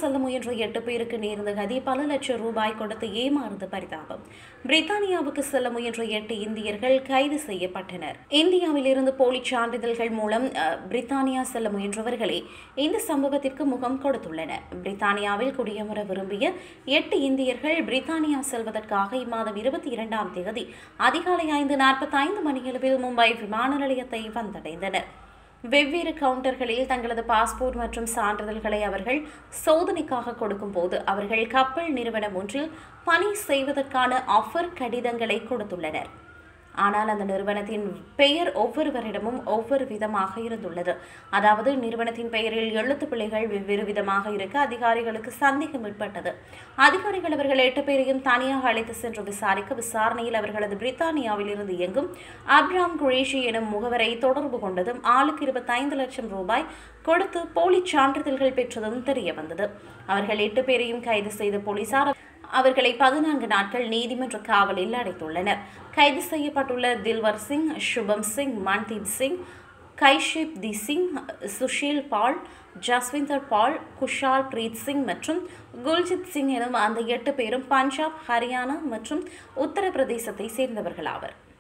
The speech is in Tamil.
செல்ல முயன்ற எட்டு பேருக்கு நேர்ந்த கதி பல லட்சம் ரூபாய் கொடுத்து ஏமாறுவது பரிதாபம் பிரித்தானியாவுக்கு செல்ல முயன்ற எட்டு இந்தியர்கள் கைது செய்யப்பட்டனர் இந்தியாவில் இருந்து போலி சான்றிதழ்கள் மூலம் அஹ், பிரித்தானியா செல்ல முயன்றவர்களே இந்த சம்பவத்திற்கு முகம் கொடுத்துள்ளனர் பிரித்தானியாவில் குடியமர விரும்பிய எட்டு இந்தியர்கள் பிரித்தானியா செல்வதற்காக இம்மாதம் இருபத்தி இரண்டாம் தேதி அதிகாலை ஐந்து நாற்பத்தைந்து மணியளவில் மும்பை விமான நிலையத்தை வந்தடைந்தனர் வெவ்வேறு கவுண்டர்களில் தங்களது பாஸ்போர்ட் மற்றும் சான்றிதழ்களை அவர்கள் சோதனைக்காக கொடுக்கும்போது அவர்கள் கப்பல் நிறுவனம் ஒன்றில் பணி செய்வதற்கான ஆஃபர் கடிதங்களை கொடுத்துள்ளனர் ஆனால் அந்த நிறுவனத்தின் பெயர் ஒவ்வொருவரிடமும் ஒவ்வொரு விதமாக இருந்துள்ளது அதாவது நிறுவனத்தின் பெயரில் எழுத்து பிழைகள் வெவ்வேறு விதமாக இருக்க அதிகாரிகளுக்கு சந்தேகம் ஏற்பட்டது அதிகாரிகள் அவர்கள் எட்டு பேரையும் தனியாக அழைத்து சென்று விசாரிக்க விசாரணையில் அவர்களது பிரித்தானியாவில் இருந்து இயங்கும் அப்ராம் குரேஷி எனும் முகவரை தொடர்பு கொண்டதும் ஆளுக்கு இருபத்தைந்து லட்சம் ரூபாய் கொடுத்து போலி சான்றிதழ்கள் பெற்றதும் தெரிய வந்தது அவர்கள் எட்டு பேரையும் கைது செய்த போலீசார் அவர்களை பதினான்கு நாட்கள் நீதிமன்ற காவலில் அடைத்துள்ளனர் கைது செய்யப்பட்டுள்ள தில்வர் சிங் சுபம் சிங் மன்தீப் சிங் கைஷிப் தி சிங் சுஷீல் பால் ஜஸ்விந்தர் பால் குஷால் பிரீத் சிங் மற்றும் குல்ஜித் சிங் எனும் அந்த எட்டு பேரும் பஞ்சாப் ஹரியானா மற்றும் உத்தரப்பிரதேசத்தை சேர்ந்தவர்களாவர்